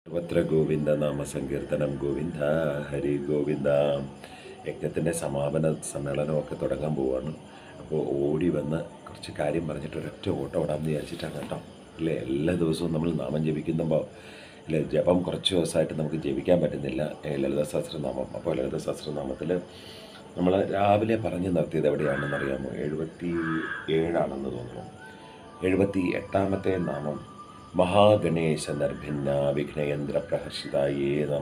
സർവത്ര ഗോവിന്ദ നാമ സങ്കീർത്തനം ഗോവിന്ദ ഹരി ഗോവിന്ദ യജ്ഞത്തിൻ്റെ സമാപന സമ്മേളനമൊക്കെ തുടങ്ങാൻ പോവാണ് അപ്പോൾ ഓടി വന്ന് കുറച്ച് കാര്യം പറഞ്ഞിട്ട് ഒരൊറ്റ ഓട്ടം ഓടാമെന്ന് വിചാരിച്ചിട്ടാണ് കേട്ടോ അല്ലേ എല്ലാ ദിവസവും നമ്മൾ നാമം ജപിക്കുമ്പോൾ അല്ലേ ജപം കുറച്ച് ദിവസമായിട്ട് നമുക്ക് ജപിക്കാൻ പറ്റുന്നില്ല ഏ, ലളിത സഹസ്രനാമം അപ്പോൾ ലളിത സഹസ്രനാമത്തിൽ നമ്മൾ രാവിലെ പറഞ്ഞു നിർത്തിയത് എവിടെയാണെന്ന് അറിയാമോ എഴുപത്തി ഏഴാണെന്ന് തോന്നുന്നു എഴുപത്തി എട്ടാമത്തെ നാമം മഹാഗണേശ നിർഭിന്ന വിഘ്നയന്ത്ര പ്രഹർഷിതായേ നമ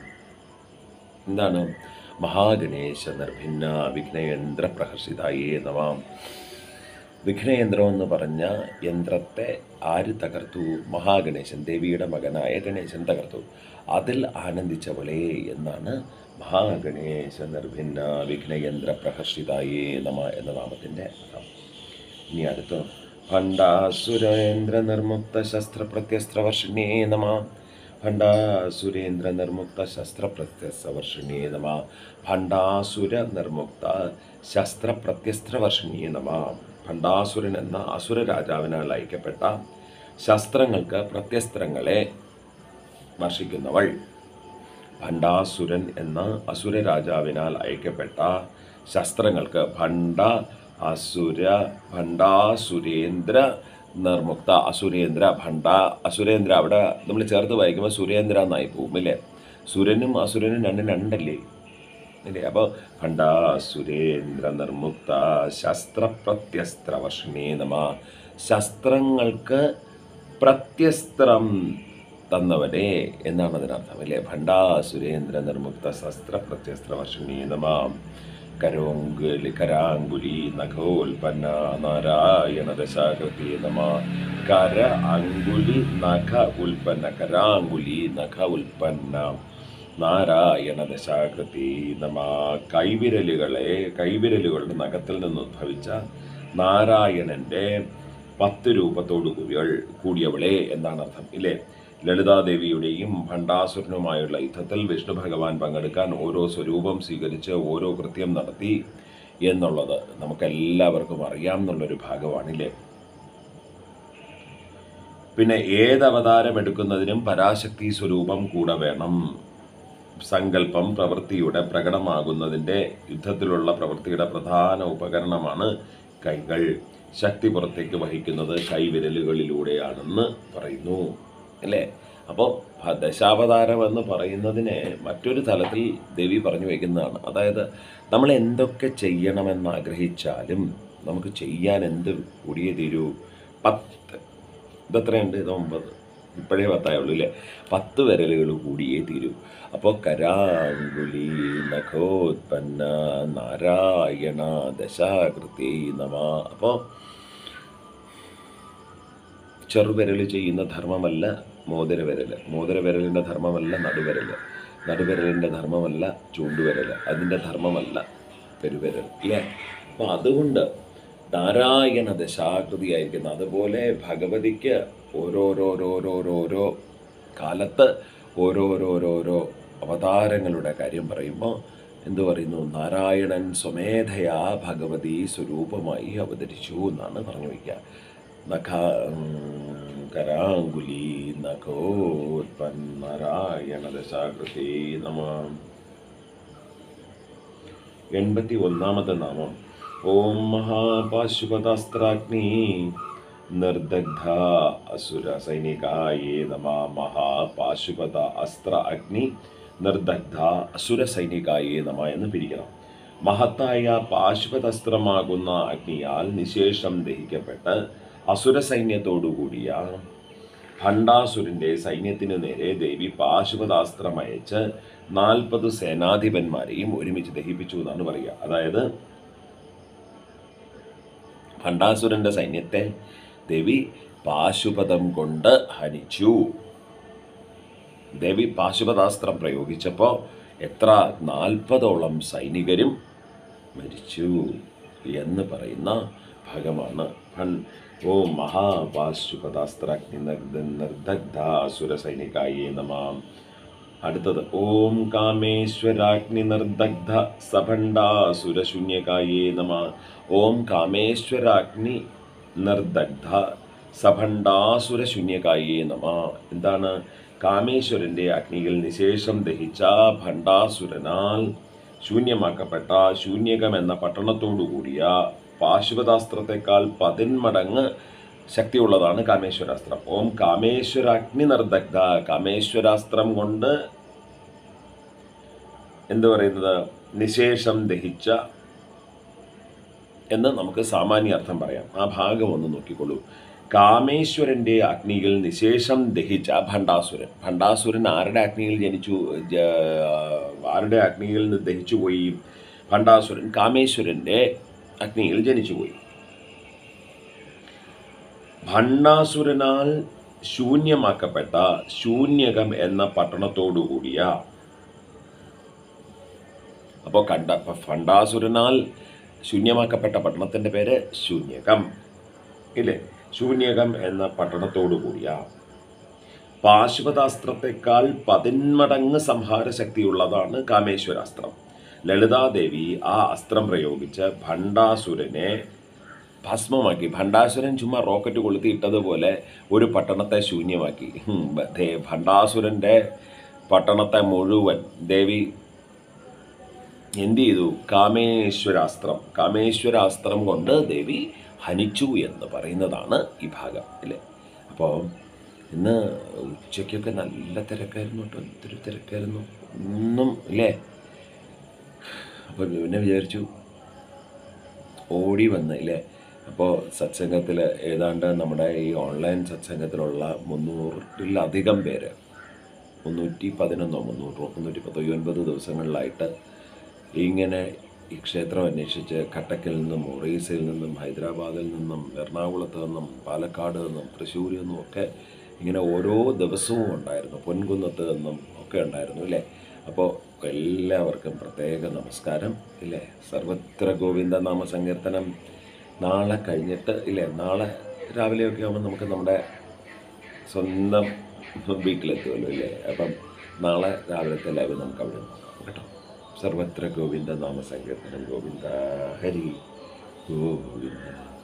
എന്താണ് മഹാഗണേശ നിർഭിന്ന വിഘ്നയന്ത്ര പ്രഹർഷിതായേ നമ വിഘ്നയന്ത്രം എന്ന് പറഞ്ഞ യന്ത്രത്തെ ആര് തകർത്തു മഹാഗണേശൻ ദേവിയുടെ മകനായ ഗണേശൻ തകർത്തു അതിൽ ആനന്ദിച്ചവളെ എന്നാണ് മഹാഗണേശ നിർഭിന്ന വിഘ്നയന്ത്ര പ്രഹർഷിതായേ നമ എന്ന നാമത്തിൻ്റെ അർത്ഥം ഇനി അടുത്ത ഭണ്ഡാസുരേന്ദ്ര നിർമുക്ത ശസ്ത്ര പ്രത്യസ്ത്രവർഷിണേ നമ ഭണ്ഡാസുരേന്ദ്ര നിർമുക്ത ശസ്ത്ര പ്രത്യസ്ത്രവർഷിണേ നമ ഭണ്ഡാസുര നിർമുക്ത ശസ്ത്ര പ്രത്യസ്ത്രവർഷിണേ നമ ഭണ്ഡാസുരൻ എന്ന അസുര രാജാവിനാൽ അയക്കപ്പെട്ട ശസ്ത്രങ്ങൾക്ക് പ്രത്യസ്ത്രങ്ങളെ വർഷിക്കുന്നവൾ ഭണ്ഡാസുരൻ എന്ന അസുര രാജാവിനാൽ അയക്കപ്പെട്ട ശസ്ത്രങ്ങൾക്ക് ഭണ്ഡ അസുര ഭണ്ഡാസുരേന്ദ്ര നിർമുക്ത അസുരേന്ദ്ര ഭണ്ഡ അസുരേന്ദ്ര അവിടെ നമ്മൾ ചേർത്ത് വായിക്കുമ്പോൾ സുരേന്ദ്ര എന്നായി പോവും അല്ലേ സുരനും അസുരനും രണ്ടും രണ്ടല്ലേ അല്ലേ അപ്പോൾ ഭണ്ഡാസുരേന്ദ്ര നിർമുക്ത ശസ്ത്രപ്രത്യസ്ത്ര വർഷിണേ നമ ശസ്ത്രങ്ങൾക്ക് പ്രത്യസ്ത്രം തന്നവനെ എന്നാണ് അതിനർത്ഥം അല്ലേ ഭണ്ഡാസുരേന്ദ്ര നിർമുക്ത ശസ്ത്ര പ്രത്യസ്ത്ര വർഷിണീ നമ കരോങ്കുലി കരാങ്കുലി നഖോൽപ്പന്ന നാരായണ ദശാകൃതി നമ കര അങ്കുലി നഖ ഉൽപ്പന്ന കരാങ്കുലി നഖ ഉൽപ്പന്ന നാരായണ ദശാകൃതി നമ കൈവിരലുകളെ കൈവിരലുകളുടെ നഖത്തിൽ നിന്ന് ഉദ്ഭവിച്ച നാരായണന്റെ പത്ത് രൂപത്തോടു കൂടിയൾ കൂടിയവളെ എന്നാണ് അർത്ഥം ഇല്ലേ ലളിതാദേവിയുടെയും ഭണ്ഡാസുരനുമായുള്ള യുദ്ധത്തിൽ വിഷ്ണു ഭഗവാൻ പങ്കെടുക്കാൻ ഓരോ സ്വരൂപം സ്വീകരിച്ച് ഓരോ കൃത്യം നടത്തി എന്നുള്ളത് നമുക്കെല്ലാവർക്കും അറിയാം എന്നുള്ളൊരു ഭാഗമാണില്ലേ പിന്നെ ഏത് അവതാരം എടുക്കുന്നതിനും പരാശക്തി സ്വരൂപം കൂടെ വേണം സങ്കല്പം പ്രവൃത്തിയുടെ പ്രകടമാകുന്നതിൻ്റെ യുദ്ധത്തിലുള്ള പ്രവൃത്തിയുടെ പ്രധാന ഉപകരണമാണ് കൈകൾ ശക്തി പുറത്തേക്ക് വഹിക്കുന്നത് കൈവിരലുകളിലൂടെയാണെന്ന് പറയുന്നു അല്ലേ അപ്പോൾ ദശാവതാരം എന്ന് പറയുന്നതിനെ മറ്റൊരു തലത്തിൽ ദേവി പറഞ്ഞു വയ്ക്കുന്നതാണ് അതായത് നമ്മൾ എന്തൊക്കെ ചെയ്യണമെന്ന് ആഗ്രഹിച്ചാലും നമുക്ക് ചെയ്യാൻ എന്ത് കൂടിയേ തീരൂ പത്ത് ഇതെത്രയുണ്ട് ഇത് ഒമ്പത് ഇപ്പോഴേ പത്തായുള്ളൂ അല്ലേ പത്ത് വിരലുകൾ കൂടിയേ തീരൂ അപ്പോൾ കരാങ്കുലി നഖോത്പന്ന നാരായണ ദശാകൃതി നമ അപ്പോൾ ചെറുവിരൽ ചെയ്യുന്ന ധർമ്മമല്ല മോതിരവിരൽ മോതിരവിരലിൻ്റെ ധർമ്മമല്ല നടുവിരൽ നടുവിരലിൻ്റെ ധർമ്മമല്ല ചൂണ്ടുവിരൽ അതിൻ്റെ ധർമ്മമല്ല പെരുവിരൽ ഇല്ലേ അപ്പോൾ അതുകൊണ്ട് നാരായണ ദശാകൃതിയായിരിക്കുന്ന അതുപോലെ ഭഗവതിക്ക് ഓരോരോരോരോരോരോ കാലത്ത് ഓരോരോരോരോ അവതാരങ്ങളുടെ കാര്യം പറയുമ്പോൾ എന്തു പറയുന്നു നാരായണൻ സ്വമേധയാ ഭഗവതി സ്വരൂപമായി അവതരിച്ചു എന്നാണ് പറഞ്ഞു വയ്ക്കുക നഖ കരാങ്കുലി നഖോത്പന്നാരായണ ദശാകൃതി നമ എൺപത്തി ഒന്നാമത്തെ നാമം ഓം മഹാപാശുപതാസ്ത്രാഗ്നി നിർദഗ്ധ അസുര സൈനികായേ നമ മഹാപാശുപത അസ്ത്ര അഗ്നി നിർദഗ്ധ അസുര സൈനികായേ നമ എന്ന് പിരിക്കണം മഹത്തായ പാശുപതസ്ത്രമാകുന്ന അഗ്നിയാൽ നിശേഷം ദഹിക്കപ്പെട്ട് അസുര സൈന്യത്തോടുകൂടിയ ഭണ്ഡാസുരന്റെ സൈന്യത്തിനു നേരെ ദേവി പാശുപതാസ്ത്രം അയച്ച് നാൽപ്പത് സേനാധിപന്മാരെയും ഒരുമിച്ച് ദഹിപ്പിച്ചു എന്നാണ് പറയുക അതായത് ഭണ്ഡാസുരന്റെ സൈന്യത്തെ ദേവി പാശുപതം കൊണ്ട് ഹനിച്ചു ദേവി പാശുപതാസ്ത്രം പ്രയോഗിച്ചപ്പോൾ എത്ര നാൽപ്പതോളം സൈനികരും മരിച്ചു എന്ന് പറയുന്ന ഭാഗമാണ് ഭൺ ഓ മഹാപാശുപതാസ്ത്രാഗ്നി നിർദഗ്ധാസുര സൈനികായേ നമ അടുത്തത് ഓം കാമേശ്വരാഗ്നി നിർദഗ്ധ സഭണ്ഡാസുരശൂന്യകായേ നമ ഓം കാമേശ്വരാഗ്നി നിർദഗ്ധ സഭണ്ഡാസുരശൂന്യകായേ നമ എന്താണ് കാമേശ്വരൻ്റെ അഗ്നിയിൽ നിശേഷം ദഹിച്ച ഭണ്ഡാസുരനാൽ ശൂന്യമാക്കപ്പെട്ട ശൂന്യകം എന്ന പട്ടണത്തോടു കൂടിയ പാശുപതാസ്ത്രത്തെക്കാൾ പതിന്മടങ്ങ് ശക്തിയുള്ളതാണ് കാമേശ്വരാസ്ത്രം ഓം കാമേശ്വരാഗ്നി നിർദഗ്ധ കാമേശ്വരാസ്ത്രം കൊണ്ട് എന്ത് പറയുന്നത് നിശേഷം ദഹിച്ച എന്ന് നമുക്ക് സാമാന്യ അർത്ഥം പറയാം ആ ഭാഗം ഒന്ന് നോക്കിക്കൊള്ളൂ കാമേശ്വരൻ്റെ അഗ്നിയിൽ നിശേഷം ദഹിച്ച ഭണ്ഡാസുരൻ ഭണ്ഡാസുരൻ ആരുടെ അഗ്നിയിൽ ജനിച്ചു ജ- ആരുടെ അഗ്നിയിൽ നിന്ന് ദഹിച്ചു പോയി ഭണ്ഡാസുരൻ കാമേശ്വരൻ്റെ അഗ്നിയിൽ ജനിച്ചുപോയി ഭണ്ഡാസുരനാൽ ശൂന്യമാക്കപ്പെട്ട ശൂന്യകം എന്ന പട്ടണത്തോടു കൂടിയ അപ്പോൾ കണ്ട ഭണ്ഡാസുരനാൽ ശൂന്യമാക്കപ്പെട്ട പട്ടണത്തിൻ്റെ പേര് ശൂന്യകം ഇല്ലേ ശൂന്യകം എന്ന പട്ടണത്തോടു കൂടിയ പാശുപതാസ്ത്രത്തെക്കാൾ പതിന്മടങ്ങ് സംഹാര ശക്തിയുള്ളതാണ് കാമേശ്വരാസ്ത്രം ലളിതാദേവി ആ അസ്ത്രം പ്രയോഗിച്ച് ഭണ്ഡാസുരനെ ഭസ്മമാക്കി ഭണ്ഡാസുരൻ ചുമ്മാ റോക്കറ്റ് കൊളുത്തി ഇട്ടതുപോലെ ഒരു പട്ടണത്തെ ശൂന്യമാക്കി ഹും, ദേ ഭണ്ഡാസുരൻ്റെ പട്ടണത്തെ മുഴുവൻ ദേവി എന്ത് ചെയ്തു കാമേശ്വരാസ്ത്രം കാമേശ്വരാസ്ത്രം കൊണ്ട് ദേവി ഹനിച്ചു എന്ന് പറയുന്നതാണ് ഈ ഭാഗം അല്ലേ അപ്പോൾ ഇന്ന് ഉച്ചയ്ക്കൊക്കെ നല്ല തിരക്കായിരുന്നു കേട്ടോ എന്തൊരു തിരക്കായിരുന്നു ഒന്നും ഇല്ലേ അപ്പോൾ പിന്നെ വിചാരിച്ചു ഓടി വന്ന് ഇല്ലേ അപ്പോൾ സത്സംഗത്തിൽ ഏതാണ്ട് നമ്മുടെ ഈ ഓൺലൈൻ സത്സംഗത്തിലുള്ള മുന്നൂറിലധികം പേര് മുന്നൂറ്റി പതിനൊന്നോ മുന്നൂറോ മുന്നൂറ്റി പത്തൊൻപത് ദിവസങ്ങളിലായിട്ട് ഇങ്ങനെ ഈ ക്ഷേത്രം അന്വേഷിച്ച് കട്ടക്കിൽ നിന്നും ഒറീസയിൽ നിന്നും ഹൈദരാബാദിൽ നിന്നും എറണാകുളത്ത് നിന്നും പാലക്കാട് നിന്നും തൃശ്ശൂരിൽ നിന്നും ഒക്കെ ഇങ്ങനെ ഓരോ ദിവസവും ഉണ്ടായിരുന്നു പൊൻകുന്നത്ത് നിന്നും ഒക്കെ ഉണ്ടായിരുന്നു ഇല്ലേ അപ്പോൾ എല്ലാവർക്കും പ്രത്യേക നമസ്കാരം ഇല്ലേ സർവത്ര ഗോവിന്ദ നാമ സങ്കീർത്തനം നാളെ കഴിഞ്ഞിട്ട് ഇല്ലേ നാളെ രാവിലെയൊക്കെ ആകുമ്പോൾ നമുക്ക് നമ്മുടെ സ്വന്തം വീട്ടിലെത്തുമല്ലോ ഇല്ലേ അപ്പം നാളെ രാവിലത്തെ ലൈവ് നമുക്ക് അവിടെ നോക്കാം കേട്ടോ സർവത്ര ഗോവിന്ദ നാമ സങ്കീർത്തനം ഗോവിന്ദ ഹരി ഗോവിന്ദ